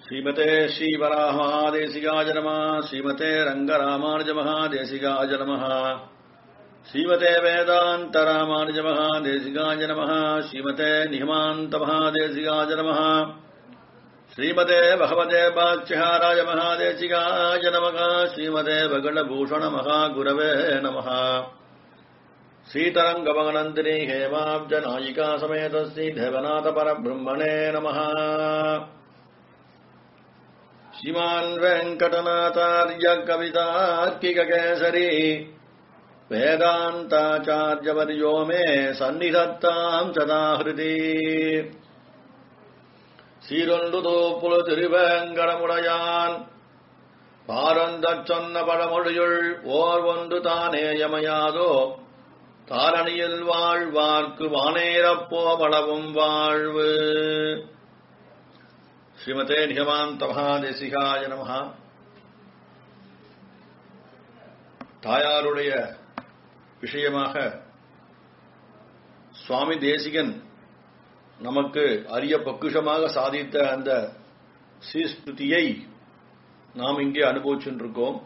श्रीमते श्रीवराहादेशिकाय नमः श्रीमते रङ्गरामानुजमहादेशिकाय नमः श्रीमते वेदान्तरामानुजमहादेशिकाय नमः श्रीमते निहमान्तमहादेशिकाय नमः श्रीमते भगवते बाच्यहाराय महादेशिकाय नमः श्रीमते भगणभूषणमहागुरवे नमः श्रीतरङ्गमगनन्दिनी हेमाब्जनायिका समेत श्रीदेवनाथपरब्रह्मणे नमः श्रीमान् वेङ्कटनाथार्य कवितार्किककेसरी वेदान्ताचार्यवर्यो मे सन्निधत्ताम् सदाहृति சீரொன்றுதோ புல திருவேங்கடமுடையான் பாரந்தச் சொன்ன பழமொழியுள் ஓர் ஒன்று தானேயமையாதோ தாரணியில் வாழ்வார்க்கு வானேரப்போ வளவும் வாழ்வு ஸ்ரீமதே நிகமாந்த மகாதேசிகாய நமஹா தாயாருடைய விஷயமாக சுவாமி தேசிகன் நமக்கு அரிய பொக்குஷமாக சாதித்த அந்த சீஸ்துதியை நாம் இங்கே அனுபவிச்சுருக்கோம்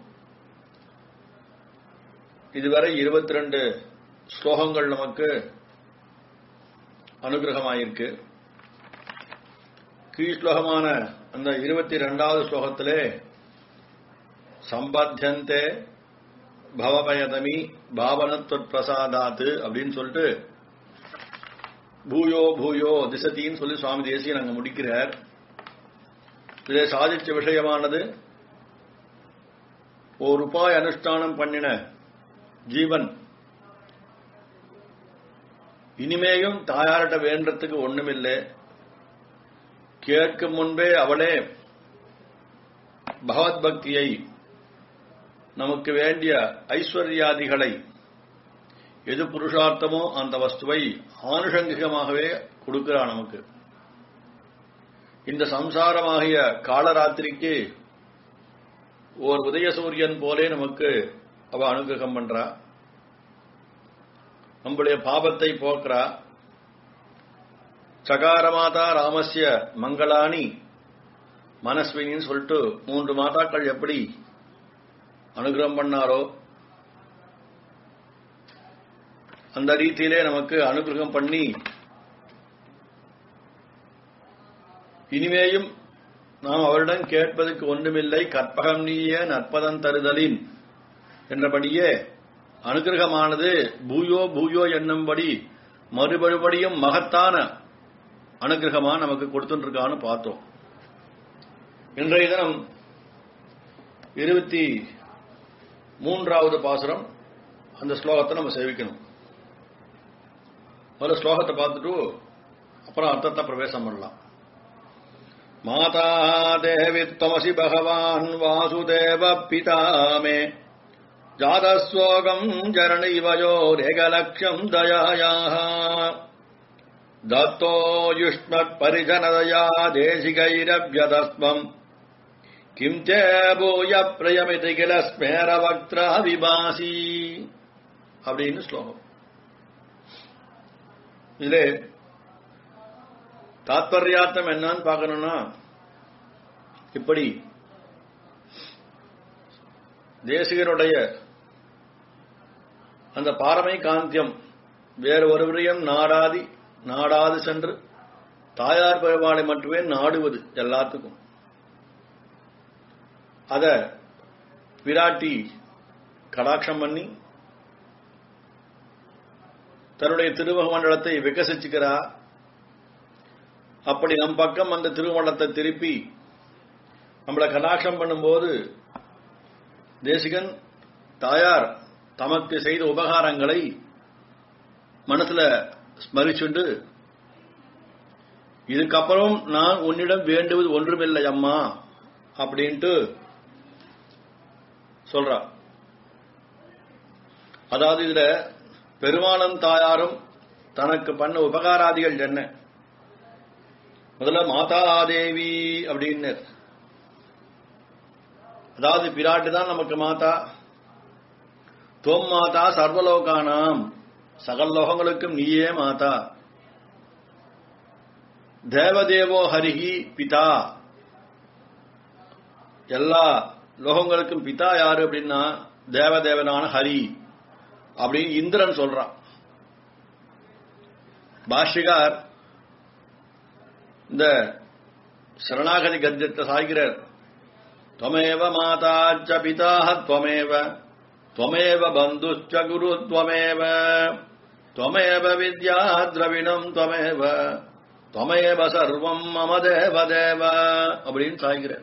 இதுவரை இருபத்தி ரெண்டு ஸ்லோகங்கள் நமக்கு அனுகிரகமாயிருக்கு கீழ்ஸ்லோகமான அந்த இருபத்தி ரெண்டாவது ஸ்லோகத்திலே சம்பத்தியந்தே பவபயதமி பாவனத்வத் பிரசாதாத்து அப்படின்னு சொல்லிட்டு பூயோ பூயோ திசத்தின்னு சொல்லி சுவாமி தேசியன் அங்க முடிக்கிறார் இதை சாதிச்ச விஷயமானது ஒரு உபாய அனுஷ்டானம் பண்ணின ஜீவன் இனிமேயும் தாயார்கிட்ட வேண்டத்துக்கு ஒண்ணுமில்லை கேட்கும் முன்பே அவளே பகவத் பக்தியை நமக்கு வேண்டிய ஐஸ்வர்யாதிகளை எது புருஷார்த்தமோ அந்த வஸ்துவை ஆனுஷங்கிகமாகவே கொடுக்கிறா நமக்கு இந்த சம்சாரமாகிய காலராத்திரிக்கு ஓர் உதயசூரியன் போலே நமக்கு அவ அனுகிரகம் பண்றா நம்முடைய பாபத்தை போக்குறா சகாரமாதா ராமஸ்ய மங்களானி மனஸ்வினின்னு சொல்லிட்டு மூன்று மாதாக்கள் எப்படி அனுகிரகம் பண்ணாரோ அந்த ரீதியிலே நமக்கு அனுகிரகம் பண்ணி இனிமேயும் நாம் அவரிடம் கேட்பதற்கு ஒன்றுமில்லை கற்பகம் நீய நற்பதம் தருதலின் என்றபடியே அனுகிரகமானது பூயோ பூயோ என்னும்படி மறுபடியும் மகத்தான அனுகிரகமா நமக்கு கொடுத்துருக்கான்னு பார்த்தோம் இன்றைய தினம் இருபத்தி மூன்றாவது பாசுரம் அந்த ஸ்லோகத்தை நம்ம சேவிக்கணும் முதல்ல ஸ்லோகத்தை பார்த்துட்டு அப்புறம் அர்த்தத்தை பிரவேசம் பண்ணலாம் மாதா தேவி தமசி பகவான் வாசுதேவ பிதாமே ஜாதஸ்வோகம் ஜரணைவயோரேகலட்சம் தயாயாக दत्तो युष्मत्परिजनदया देशिकैरव्यदस्मम् किम् च भूय प्रयमिति किल स्मेरवक्त्रा विभासी அப்படின்னு ஸ்லோகம் இதுல தாத்பர்யார்த்தம் என்னன்னு பார்க்கணும்னா இப்படி தேசிகனுடைய அந்த பாரமை காந்தியம் வேறு ஒருவரையும் நாடாதி நாடாது சென்று தாயார் பெருமாளை மட்டுமே நாடுவது எல்லாத்துக்கும் அத விராட்டி கடாட்சம் பண்ணி தன்னுடைய திருமுக மண்டலத்தை விகசிச்சுக்கிறா அப்படி நம் பக்கம் அந்த திருமண்டலத்தை திருப்பி நம்மளை கடாட்சம் பண்ணும்போது தேசிகன் தாயார் தமக்கு செய்த உபகாரங்களை மனசுல ஸ்மரிச்சுண்டு இதுக்கப்புறம் நான் உன்னிடம் வேண்டுவது ஒன்றுமில்லை அம்மா அப்படின்ட்டு சொல்றா அதாவது இதுல பெருமாளும் தாயாரும் தனக்கு பண்ண உபகாராதிகள் என்ன முதல்ல மாதாதேவி அப்படின்னு அதாவது பிராட்டு தான் நமக்கு மாதா தோம் மாதா சர்வலோகானாம் சகல லோகங்களுக்கும் நீயே மாதா தேவதேவோ ஹரிஹி பிதா எல்லா லோகங்களுக்கும் பிதா யாரு அப்படின்னா தேவதேவனான ஹரி அப்படின்னு இந்திரன் சொல்றான் பாஷ்யகார் இந்த சரணாகதி கத்தியத்தை சாய்கிறார் त्वमेव माता च पिता त्वमेव त्वमेव बन्धुश्च गुरु त्वमेव त्वमेव विद्या द्रविणम् त्वमेव त्वमेव சர்வம் மம தேவ தேவ அப்படின்னு சாய்கிறார்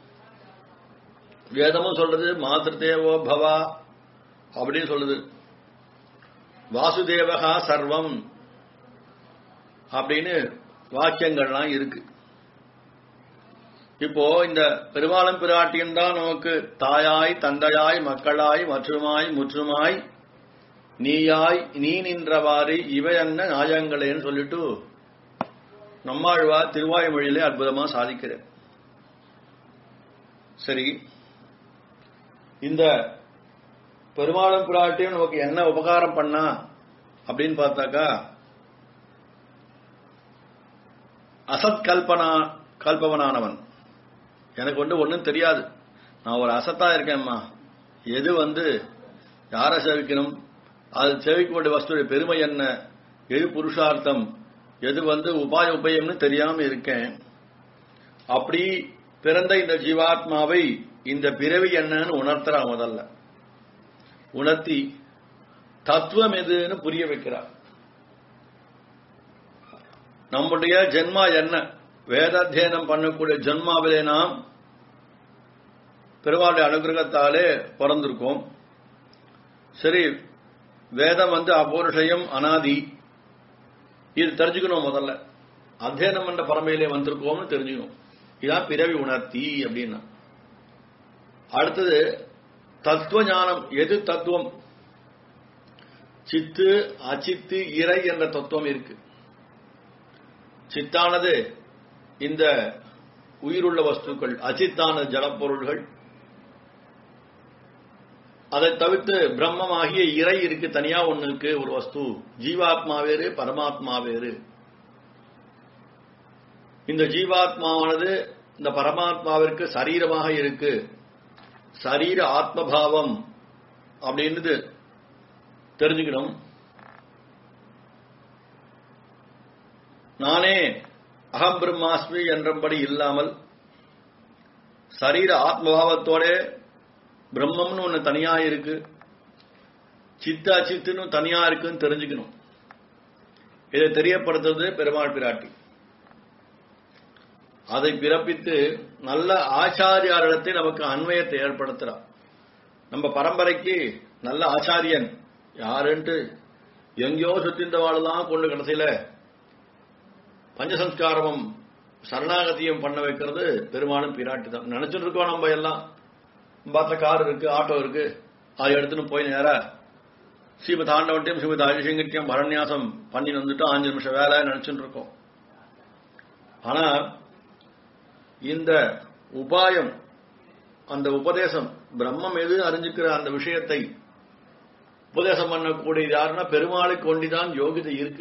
வேதமும் சொல்றது மாத்திருதேவோ பவா அப்படின்னு சொல்லுது வாசுதேவகா சர்வம் அப்படின்னு வாக்கியங்கள்லாம் இருக்கு இப்போ இந்த பெருமாளும் பிராட்டியும் தான் நமக்கு தாயாய் தந்தையாய் மக்களாய் மற்றுமாய் முற்றுமாய் நீயாய் நீ நின்றவாறு இவை என்ன நியாயங்களேன்னு சொல்லிட்டு நம்மாழ்வா திருவாய்மொழியிலே அற்புதமா சாதிக்கிறேன் சரி இந்த பெருமாளும் பிராட்டியும் நமக்கு என்ன உபகாரம் பண்ணா அப்படின்னு பார்த்தாக்கா அசத் கல்பனா கல்பவனானவன் எனக்கு வந்து ஒன்றும் தெரியாது நான் ஒரு அசத்தா இருக்கேன்மா எது வந்து யாரை சேவிக்கணும் அது சேவிக்க வேண்டிய வஸ்துடைய பெருமை என்ன எது புருஷார்த்தம் எது வந்து உபாய உபயம்னு தெரியாம இருக்கேன் அப்படி பிறந்த இந்த ஜீவாத்மாவை இந்த பிறவி என்னன்னு உணர்த்துறான் முதல்ல உணர்த்தி தத்துவம் எதுன்னு புரிய வைக்கிறார் நம்முடைய ஜென்மா என்ன வேதாத்தியனம் பண்ணக்கூடிய ஜென்மாவிலே நாம் பெருமாளுடைய அனுகிரகத்தாலே பிறந்திருக்கோம் சரி வேதம் வந்து அபௌருஷயம் அனாதி இது தெரிஞ்சுக்கணும் முதல்ல அத்தியனம் பண்ற பரமையிலே வந்திருக்கோம்னு தெரிஞ்சுக்கணும் இதான் பிறவி உணர்த்தி அப்படின்னா அடுத்தது தத்துவ ஞானம் எது தத்துவம் சித்து அச்சித்து இறை என்ற தத்துவம் இருக்கு சித்தானது இந்த உயிருள்ள வஸ்துக்கள் அச்சித்தான ஜலப்பொருள்கள் அதை தவிர்த்து பிரம்மமாகிய இறை இருக்கு தனியா ஒண்ணு இருக்கு ஒரு வஸ்து ஜீவாத்மா வேறு பரமாத்மா வேறு இந்த ஜீவாத்மாவானது இந்த பரமாத்மாவிற்கு சரீரமாக இருக்கு சரீர ஆத்மபாவம் அப்படின்றது தெரிஞ்சுக்கணும் நானே அகம் பிரம்மாஸ்மி என்றபடி இல்லாமல் சரீர ஆத்மபாவத்தோட பிரம்மம்னு ஒண்ணு தனியா இருக்கு சித்தா சித்துன்னு தனியா இருக்குன்னு தெரிஞ்சுக்கணும் இதை தெரியப்படுத்துறது பெருமாள் பிராட்டி அதை பிறப்பித்து நல்ல ஆச்சாரியாரிடத்தை நமக்கு அன்வயத்தை ஏற்படுத்துறார் நம்ம பரம்பரைக்கு நல்ல ஆச்சாரியன் யாருன்ட்டு எங்கேயோ சுத்திந்தவாள்தான் கொண்டு கடைசியில பஞ்சசம்ஸ்காரமும் சரணாகதியும் பண்ண வைக்கிறது பெருமாளும் பிராட்டி தான் நினைச்சிட்டு இருக்கோம் நம்ம எல்லாம் பார்த்த கார் இருக்கு ஆட்டோ இருக்கு அதை எடுத்துன்னு போய் நேரா ஸ்ரீமத் ஆண்டவன்ட்டையும் ஸ்ரீமத் அழிசங்கத்தையும் பரநியாசம் பண்ணி வந்துட்டு அஞ்சு நிமிஷம் வேலை நினைச்சுட்டு இருக்கோம் ஆனா இந்த உபாயம் அந்த உபதேசம் பிரம்மம் எது அறிஞ்சுக்கிற அந்த விஷயத்தை உபதேசம் பண்ணக்கூடியது யாருன்னா பெருமாளை கொண்டுதான் யோகிதை இருக்கு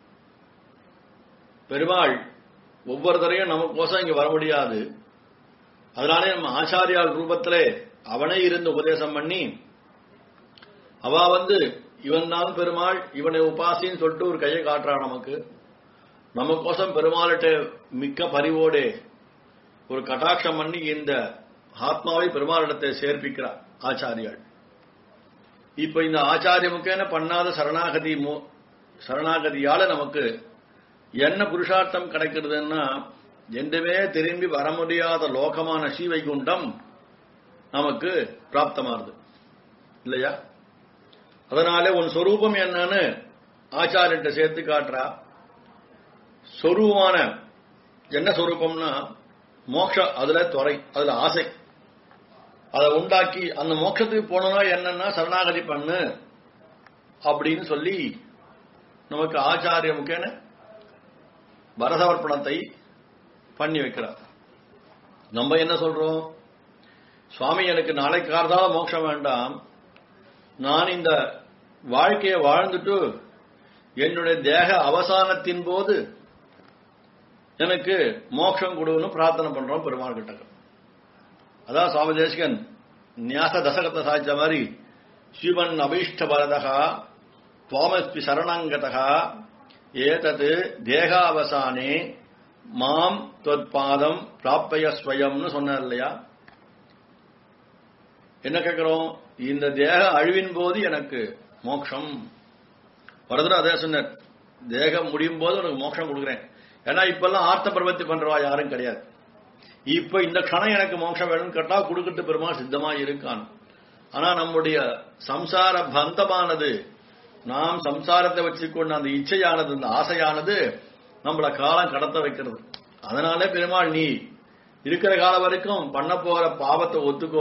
பெருமாள் ஒவ்வொருத்தரையும் நமக்கோசம் இங்க வர முடியாது அதனாலே நம்ம ஆச்சாரியால் ரூபத்திலே அவனே இருந்து உபதேசம் பண்ணி அவ வந்து இவன் தான் பெருமாள் இவனை உபாசின்னு சொல்லிட்டு ஒரு கையை காட்டுறான் நமக்கு நமக்கோசம் பெருமாள்கிட்ட மிக்க பரிவோடே ஒரு கட்டாட்சம் பண்ணி இந்த ஆத்மாவை பெருமாளிடத்தை சேர்ப்பிக்கிறார் ஆச்சாரியாள் இப்ப இந்த ஆச்சாரியமுக்கேன பண்ணாத சரணாகதி மு- சரணாகதியால நமக்கு என்ன புருஷார்த்தம் கிடைக்கிறதுன்னா என்றுமே திரும்பி வர முடியாத லோகமான ஸ்ரீவைகுண்டம் நமக்கு பிராப்தமாகுது இல்லையா அதனாலே உன் சொரூபம் என்னன்னு ஆச்சாரியன்ட்ட சேர்த்து காட்டுறா சொரூபமான என்ன சொரூபம்னா மோட்ச அதுல துறை அதுல ஆசை அதை உண்டாக்கி அந்த மோட்சத்துக்கு போனோம்னா என்னன்னா சரணாகதி பண்ணு அப்படின்னு சொல்லி நமக்கு ஆச்சாரிய முக்கேன வரசமர்ப்பணத்தை பண்ணி வைக்கிறார் நம்ம என்ன சொல்றோம் சுவாமி எனக்கு நாளைக்கு கார்தால மோட்சம் வேண்டாம் நான் இந்த வாழ்க்கையை வாழ்ந்துட்டு என்னுடைய தேக அவசானத்தின் போது எனக்கு மோட்சம் கொடுன்னு பிரார்த்தனை பண்றோம் பெருமாள் கிட்ட அதான் சுவாமி தேசிகன் நியாச தசகத்தை சாய்ச்ச மாதிரி ஸ்ரீமன் அபீஷ்ட பரதகா துவாமஸ்மி சரணங்கதகா ஏதது தேகாவசானே மாம் தொற்பாதம் பிராப்பய ஸ்வயம்னு சொன்னார் இல்லையா என்ன கேட்கிறோம் இந்த தேக அழிவின் போது எனக்கு மோட்சம் வரதுல அதே சொன்னார் தேகம் முடியும் போது உனக்கு மோட்சம் கொடுக்குறேன் ஏன்னா இப்பெல்லாம் ஆர்த்த பிரபத்தி பண்றவா யாரும் கிடையாது இப்ப இந்த க்ஷணம் எனக்கு மோட்சம் வேணும்னு கேட்டா கொடுக்கட்டு பெருமாள் சித்தமா இருக்கான் ஆனா நம்முடைய சம்சார பந்தமானது நாம் சம்சாரத்தை வச்சுக்கொண்ட அந்த இச்சையானது அந்த ஆசையானது நம்மள காலம் கடத்த வைக்கிறது அதனாலே பெருமாள் நீ இருக்கிற காலம் வரைக்கும் பண்ண போற பாவத்தை ஒத்துக்கோ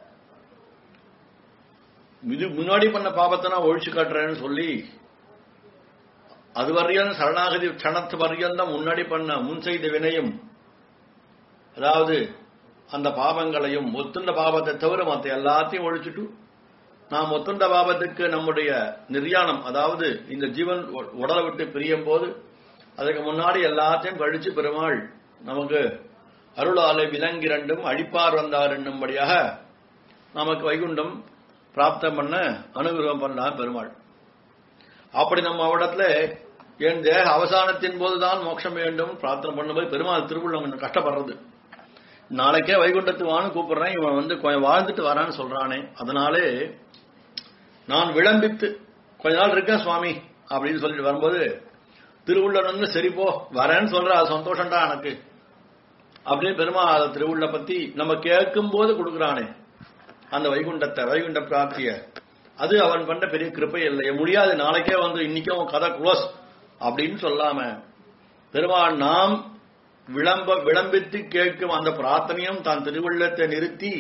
இது முன்னாடி பண்ண பாவத்தை நான் ஒழிச்சு காட்டுறேன்னு சொல்லி அது வரையும் சரணாகதி க்ஷணத்து வரையும் தான் முன்னாடி பண்ண முன் செய்த வினையும் அதாவது அந்த பாவங்களையும் ஒத்துண்ட பாவத்தை தவிர மற்ற எல்லாத்தையும் ஒழிச்சுட்டு நாம் ஒத்துண்ட பாவத்துக்கு நம்முடைய நிர்யாணம் அதாவது இந்த ஜீவன் உ- உடலை விட்டு பிரியும் போது அதுக்கு முன்னாடி எல்லாத்தையும் கழிச்சு பெருமாள் நமக்கு அருளாலை விலங்கிரண்டும் அழிப்பார் வந்தார் என்னும்படியாக நமக்கு வைகுண்டம் பிராப்தம் பண்ண அனுகிரகம் பண்ணார் பெருமாள் அப்படி நம்ம அவடத்துல என் தேக அவசானத்தின் போதுதான் மோட்சம் வேண்டும் பிரார்த்தனை பண்ணும்போது பெருமாள் திருவுள்ளம் கொஞ்சம் கஷ்டப்படுறது நாளைக்கே வைகுண்டத்துக்கு வான்னு கூப்பிடுறேன் இவன் வந்து கொஞ்சம் வாழ்ந்துட்டு வரான்னு சொல்றானே அதனாலே நான் விளம்பித்து கொஞ்ச நாள் இருக்கேன் சுவாமி அப்படின்னு சொல்லிட்டு வரும்போது திருவுள்ளன் வந்து சரி போ வரேன்னு சொல்ற அது சந்தோஷம்டா எனக்கு அப்படின்னு பெருமாள் அந்த திருவுள்ள பத்தி நம்ம கேட்கும் போது கொடுக்குறானே அந்த வைகுண்டத்தை வைகுண்ட பிராப்திய அது அவன் பண்ண பெரிய கிருப்பை இல்லை முடியாது நாளைக்கே வந்து இன்னைக்கே உன் கதை க்ளோஸ் அப்படின்னு சொல்லாம பெருமாள் நாம் விளம்ப விளம்பித்து கேட்கும் அந்த பிரார்த்தனையும் தான் திருவுள்ளத்தை நிறுத்தி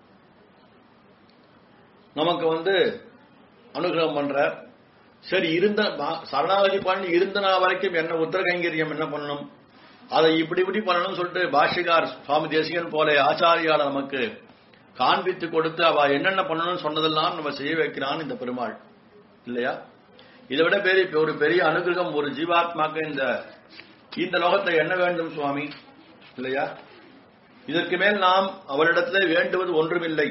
நமக்கு வந்து அனுகிரகம் பண்ற சரி இருந்த பா- சரணாகதி பண்ணி இருந்த நாள் வரைக்கும் என்ன உத்தர கைங்கரியம் என்ன பண்ணணும் அதை இப்படி இப்படி பண்ணணும்னு சொல்லிட்டு பாஷ்யகார் சுவாமி தேசிகன் போல ஆச்சாரியால நமக்கு காண்பித்து கொடுத்து அவ என்னென்ன பண்ணணும்னு சொன்னதெல்லாம் நம்ம செய்ய வைக்கிறான் இந்த பெருமாள் இல்லையா இதை விட பெரிய ஒரு பெரிய அனுகிரகம் ஒரு ஜீவாத்மாக்கு இந்த இந்த லோகத்தை என்ன வேண்டும் சுவாமி இல்லையா இதற்கு மேல் நாம் அவரிடத்திலே வேண்டுவது ஒன்றுமில்லை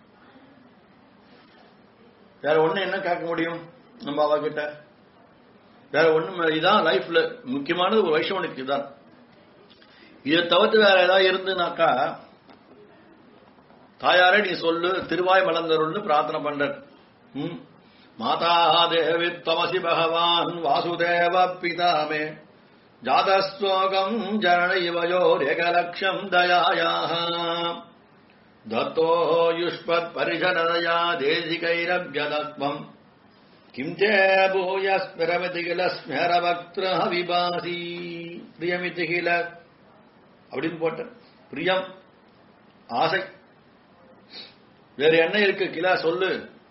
வேற ஒண்ணு என்ன கேட்க முடியும் நம்ம அவகிட்ட வேற ஒண்ணும் இதான் லைஃப்ல முக்கியமானது ஒரு வைஷ்ணவனுக்கு இதான் இதை தவிர்த்து வேற ஏதாவது இருந்துனாக்கா தாயாரே நீ சொல்லு திருவாய் மலர்ந்தருள்னு பிரார்த்தனை பண்ற ம். மாதா தேவி தமசி பகவான் வாசுதேவ பிதாமே ஜாதஸ்லோகம் ஜனனைவயோரேகலட்சம் தயாயாக தத்தோ யுஷ்பத் பரிஷனதயா தேசிகைரவ்யதத்வம் கிம் சே பூயஸ்மிரமிதி கில ஸ்மரவக்திர விபாசி பிரியமிதி கில அப்படின்னு போட்ட பிரியம் ஆசை வேற என்ன இருக்கு கிலா சொல்லு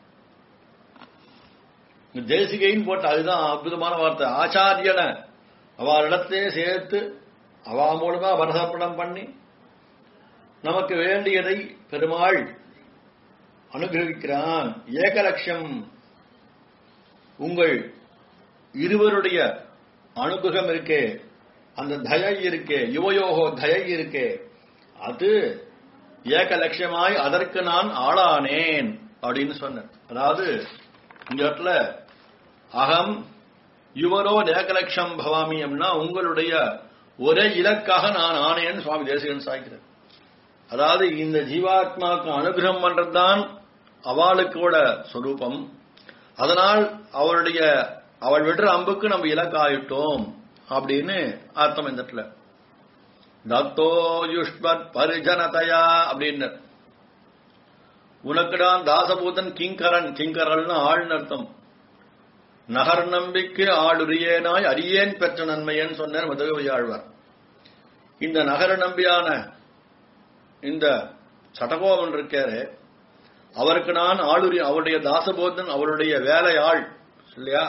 இந்த தேசிகைன்னு போட்ட அதுதான் அற்புதமான வார்த்தை ஆச்சாரியனை அவளிடத்தையே சேர்த்து அவா மூலமா வரசப்படம் பண்ணி நமக்கு வேண்டியதை பெருமாள் அனுகிரகிக்கிறான் ஏகலட்சம் உங்கள் இருவருடைய அனுகிரகம் இருக்கே அந்த தயை இருக்கே யுவயோகோ தயை இருக்கே அது ஏக லட்சியமாய் அதற்கு நான் ஆளானேன் அப்படின்னு சொன்னேன் அதாவது இந்த இடத்துல அகம் யுவரோ ஏகலட்சம் பவாமி அப்படின்னா உங்களுடைய ஒரே இலக்காக நான் ஆனேன்னு சுவாமி தேசிகன் சாய்க்கிறார் அதாவது இந்த ஜீவாத்மாவுக்கு அனுகிரகம் பண்றதுதான் அவளுக்கோட சொரூபம் அதனால் அவளுடைய அவள் விடுற அம்புக்கு நம்ம இலக்காயிட்டோம் அப்படின்னு அர்த்தம் இந்த இடத்துல தத்தோ யுஷ்மத் பரிஜனதயா அப்படின்னு உனக்குடான் தாசபூதன் கிங்கரன் கிங்கரல்னு ஆள்னு அர்த்தம் நகர் நம்பிக்கை ஆளுரியேனாய் அரியேன் பெற்ற நன்மையன்னு சொன்னார் மதுரை ஆழ்வார் இந்த நகர நம்பியான இந்த சட்டகோபன் இருக்காரு அவருக்கு நான் ஆளுரி அவருடைய தாசபோதன் அவருடைய வேலை ஆள் இல்லையா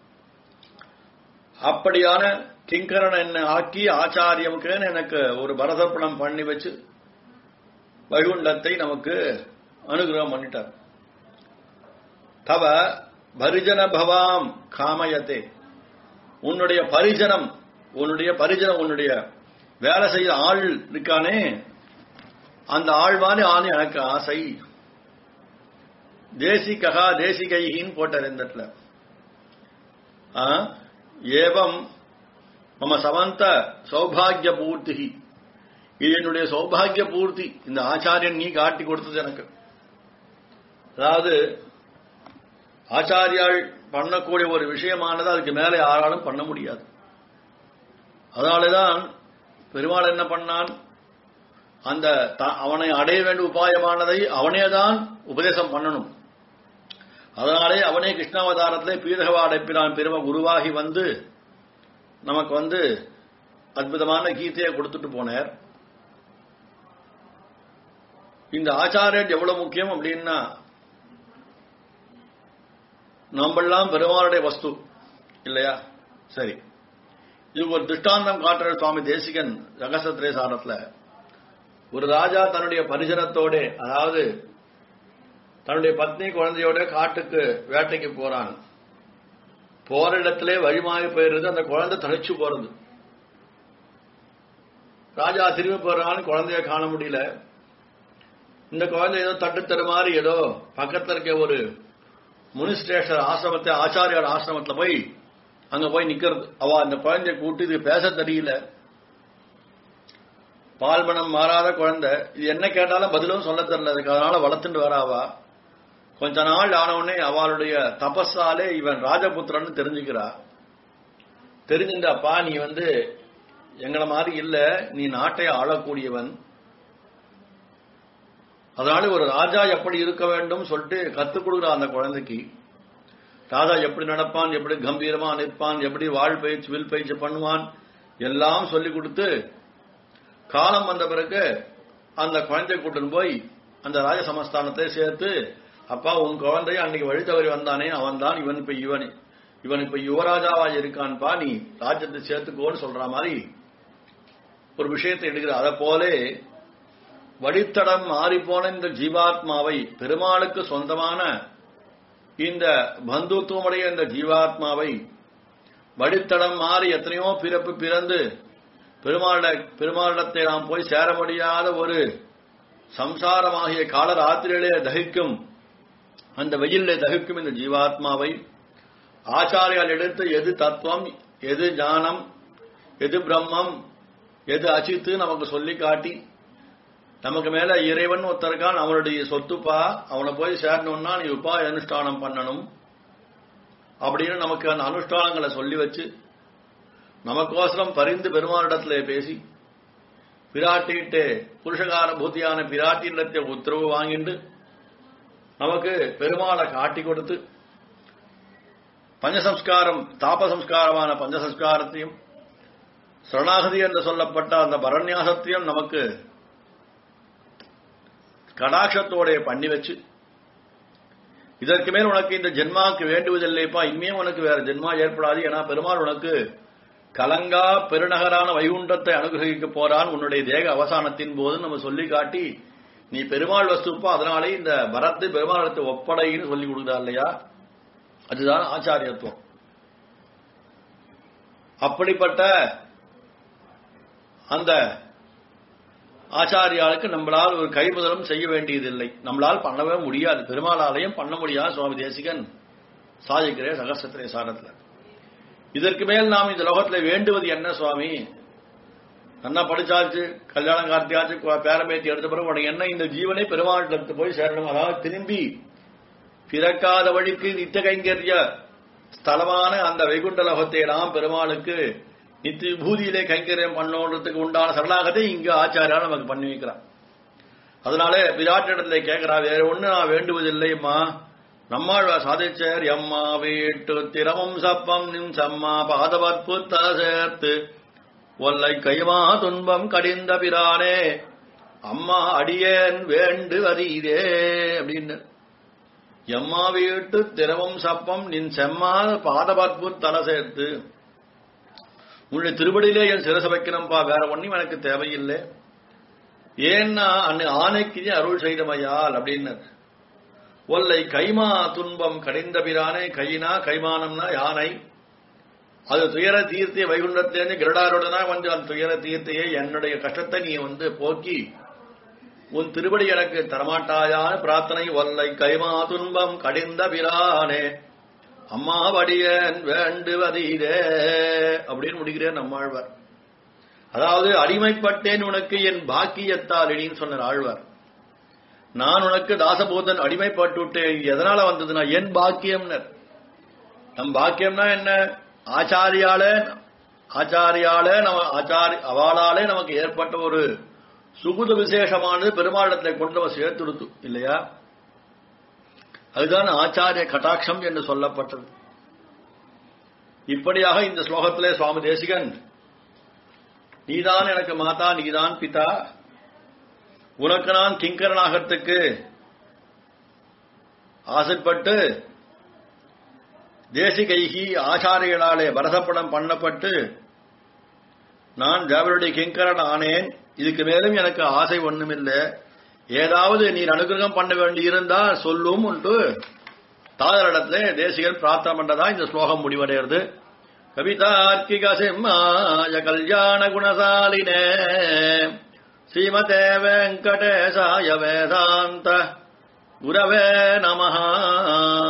அப்படியான கிங்கரன் என்ன ஆக்கி ஆச்சாரியமுக்குன்னு எனக்கு ஒரு பரதப்பணம் பண்ணி வச்சு வைகுண்டத்தை நமக்கு அனுகிரகம் பண்ணிட்டார் தவ பரிஜன பவாம் காமயத்தே உன்னுடைய பரிஜனம் உன்னுடைய பரிஜனம் உன்னுடைய வேலை செய்ய ஆள் இருக்கானே அந்த ஆழ்வானே ஆணு எனக்கு ஆசை தேசிகா தேசிகைகின்னு போட்டார் இந்த இடத்துல ஆ, ஏவம் மம சமந்த சௌபாகிய பூர்த்தி இது என்னுடைய சௌபாகிய பூர்த்தி இந்த ஆச்சாரியன் நீ காட்டி கொடுத்தது எனக்கு அதாவது ஆச்சாரியால் பண்ணக்கூடிய ஒரு விஷயமானது அதுக்கு மேலே யாராலும் பண்ண முடியாது அதனாலதான் பெருமாள் என்ன பண்ணான் அந்த த- அவனை அடைய வேண்டிய உபாயமானதை அவனே தான் உபதேசம் பண்ணணும் அதனாலே அவனே கிருஷ்ணாவதாரத்திலே பீரகவா அடைப்பினான் பெரும குருவாகி வந்து நமக்கு வந்து அற்புதமான கீதையை கொடுத்துட்டு போனார் இந்த ஆச்சாரியர் எவ்வளவு முக்கியம் அப்படின்னா நம்மெல்லாம் பெருமாளுடைய வஸ்து இல்லையா சரி இதுக்கு ஒரு திருஷ்டாந்தம் காட்டுற சுவாமி தேசிகன் ரகசத்திரே சாரத்துல ஒரு ராஜா தன்னுடைய பரிசனத்தோட அதாவது தன்னுடைய பத்னி குழந்தையோட காட்டுக்கு வேட்டைக்கு போறான் போற இடத்திலே வழிமாறி போயிடுறது அந்த குழந்தை தழைச்சு போறது ராஜா திரும்பி போறான்னு குழந்தைய காண முடியல இந்த குழந்தை ஏதோ தட்டு தருமாறி ஏதோ பக்கத்துல இருக்க ஒரு முனிஸ்டேஷர் ஆசிரமத்தை ஆச்சாரியார் ஆசிரமத்துல போய் அங்க போய் நிக்கிறது அவ அந்த குழந்தைய கூட்டி இது பேச தெரியல பால்மணம் மாறாத குழந்தை இது என்ன கேட்டாலும் பதிலும் சொல்ல தெரியல அதுக்கு அதனால வளர்த்துட்டு வராவா கொஞ்ச நாள் ஆனவுடனே அவளுடைய தபஸாலே இவன் ராஜபுத்திரன்னு தெரிஞ்சுக்கிறா தெரிஞ்சுட்டு அப்பா நீ வந்து எங்களை மாதிரி இல்ல நீ நாட்டை ஆளக்கூடியவன் அதனால ஒரு ராஜா எப்படி இருக்க வேண்டும் சொல்லிட்டு கத்துக் கொடுக்குற அந்த குழந்தைக்கு ராஜா எப்படி நடப்பான் எப்படி கம்பீரமா நிற்பான் எப்படி வாழ் பயிற்சி வில் பயிற்சி பண்ணுவான் எல்லாம் சொல்லி கொடுத்து காலம் வந்த பிறகு அந்த குழந்தை கூட்டின்னு போய் அந்த ராஜ சமஸ்தானத்தை சேர்த்து அப்பா உன் குழந்தை அன்னைக்கு வழி தவறி வந்தானே அவன் தான் இவன் இப்ப இவன் இவன் இப்ப யுவராஜாவா இருக்கான்பா நீ ராஜ்யத்தை சேர்த்துக்கோன்னு சொல்ற மாதிரி ஒரு விஷயத்தை எடுக்கிற அதை போலே வழித்தடம் மாறிப்போன இந்த ஜீவாத்மாவை பெருமாளுக்கு சொந்தமான இந்த பந்துத்துவமுடைய இந்த ஜீவாத்மாவை வழித்தடம் மாறி எத்தனையோ பிறப்பு பிறந்து பெருமாள பெருமாளிடத்தை நாம் போய் சேர முடியாத ஒரு சம்சாரமாகிய கால ராத்திரியிலே தகிக்கும் அந்த வெயிலே தகிக்கும் இந்த ஜீவாத்மாவை ஆச்சாரியால் எடுத்து எது தத்துவம் எது ஞானம் எது பிரம்மம் எது அச்சித்து நமக்கு சொல்லி காட்டி நமக்கு மேல இறைவன் ஒருத்தருக்கான் அவனுடைய சொத்துப்பா அவனை போய் சேரணும்னா நீ உபாய அனுஷ்டானம் பண்ணணும் அப்படின்னு நமக்கு அந்த அனுஷ்டானங்களை சொல்லி வச்சு நமக்கோசரம் பரிந்து பெருமானிடத்திலே பேசி பிராட்டிட்டு புருஷகார பூத்தியான பிராட்டியிடத்தை உத்தரவு வாங்கிட்டு நமக்கு பெருமாளை காட்டி கொடுத்து பஞ்சசம்ஸ்காரம் தாபசம்ஸ்காரமான பஞ்சசம்ஸ்காரத்தையும் சரணாகதி என்று சொல்லப்பட்ட அந்த பரநியாசத்தையும் நமக்கு கடாட்சத்தோட பண்ணி வச்சு இதற்கு மேல் உனக்கு இந்த ஜென்மாவுக்கு வேண்டுவதில்லைப்பா இனிமே உனக்கு வேற ஜென்மா ஏற்படாது ஏன்னா பெருமாள் உனக்கு கலங்கா பெருநகரான வைகுண்டத்தை அனுகிரகிக்க போறான் உன்னுடைய தேக அவசானத்தின் போது நம்ம சொல்லி காட்டி நீ பெருமாள் வஸ்துப்பா அதனாலே இந்த பரத்தை பெருமாளத்தை ஒப்படைன்னு சொல்லி கொடுக்குறா இல்லையா அதுதான் ஆச்சாரியத்துவம் அப்படிப்பட்ட அந்த ஆச்சாரியாளுக்கு நம்மளால் ஒரு கைமுதலும் செய்ய வேண்டியதில்லை நம்மளால் பண்ணவே முடியாது பெருமாளாலையும் பண்ண முடியாது சுவாமி தேசிகன் சாதிக்கிறே சகசத்திரே சாரத்துல இதற்கு மேல் நாம் இந்த லோகத்துல வேண்டுவது என்ன சுவாமி நல்லா படிச்சாச்சு கல்யாணம் கார்த்தியாச்சு கு- பேரம்பேத்தி எடுத்த பிறகு உனக்கு என்ன இந்த ஜீவனை பெருமாளிடத்து போய் சேரணும் அதாவது திரும்பி பிறக்காத வழிக்கு நித்திய கைங்கரிய ஸ்தலமான அந்த வைகுண்ட லோகத்தை நாம் பெருமாளுக்கு நித்திய விபூதியிலே கைங்கரியம் பண்ணோன்றதுக்கு உண்டான சரணாகத்தை இங்க ஆச்சாரியா நமக்கு பண்ணி வைக்கிறான் அதனால விராட்டிடத்துல கேட்கிறா வேற ஒண்ணு நான் வேண்டுவதில்லைம்மா நம்மாழ்வா சாதிச்சார் எம்மா வீட்டு திரமம் சப்பம் நின் சம்மா பாதவற்புத்த சேர்த்து ஒல்லை கைமா துன்பம் கடிந்த பிரானே அம்மா அடியேன் வேண்டுவதீரே அப்படின்னு எம்மா வீட்டு திரவம் சப்பம் நின் செம்மா பாதபத்பு தலை சேர்த்து உன்னுடைய திருவடியிலே என் சிரச வைக்கணும்பா வேற ஒண்ணும் எனக்கு தேவையில்லை ஏன்னா அன்னை ஆணைக்கு நீ அருள் செய்தமையால் அப்படின்னு ஒல்லை கைமா துன்பம் கடிந்த பிரானே கைனா கைமானம்னா யானை அது துயர தீர்த்திய வைகுண்டத்திலேருந்து கிரடாருடனா வந்து அந்த துயர தீர்த்தையே என்னுடைய கஷ்டத்தை நீ வந்து போக்கி உன் திருவடி எனக்கு தரமாட்டாயான பிரார்த்தனை வல்லை கைமா துன்பம் கடிந்த பிரானே அம்மா வடியன் வேண்டுவதீரே அப்படின்னு முடிக்கிறேன் நம்மாழ்வார் அதாவது அடிமைப்பட்டேன் உனக்கு என் பாக்கியத்தால் இடின்னு சொன்னார் ஆழ்வார் நான் உனக்கு தாசபூதன் அடிமைப்பட்டு விட்டேன் எதனால வந்ததுன்னா என் பாக்கியம்னர் நம் பாக்கியம்னா என்ன ஆச்சாரியாலே ஆச்சாரியாலே நம்ம ஆச்சாரி அவளாலே நமக்கு ஏற்பட்ட ஒரு சுகுத விசேஷமானது பெருமாளத்தை கொண்டு நம்ம சேர்த்துடுத்து இல்லையா அதுதான் ஆச்சாரிய கட்டாட்சம் என்று சொல்லப்பட்டது இப்படியாக இந்த ஸ்லோகத்திலே சுவாமி தேசிகன் நீதான் எனக்கு மாதா நீதான் பிதா உனக்கு நான் கிங்கரனாகத்துக்கு ஆசைப்பட்டு தேசிகைகி ஆச்சாரியர்களாலே பரதப்படம் பண்ணப்பட்டு நான் தேவருடைய கிங்கரன் ஆனேன் இதுக்கு மேலும் எனக்கு ஆசை ஒண்ணுமில்லை ஏதாவது நீர் அனுகிரகம் பண்ண வேண்டி இருந்தா சொல்லும் உண்டு தாதரிடத்துல தேசிகன் பிரார்த்தனை பண்றதா இந்த ஸ்லோகம் முடிவடைகிறது கவிதார்க்கிக சிம்மாய கல்யாண குணசாலினே ஸ்ரீமதே வெங்கடேசாய வேதாந்த குரவே நமஹா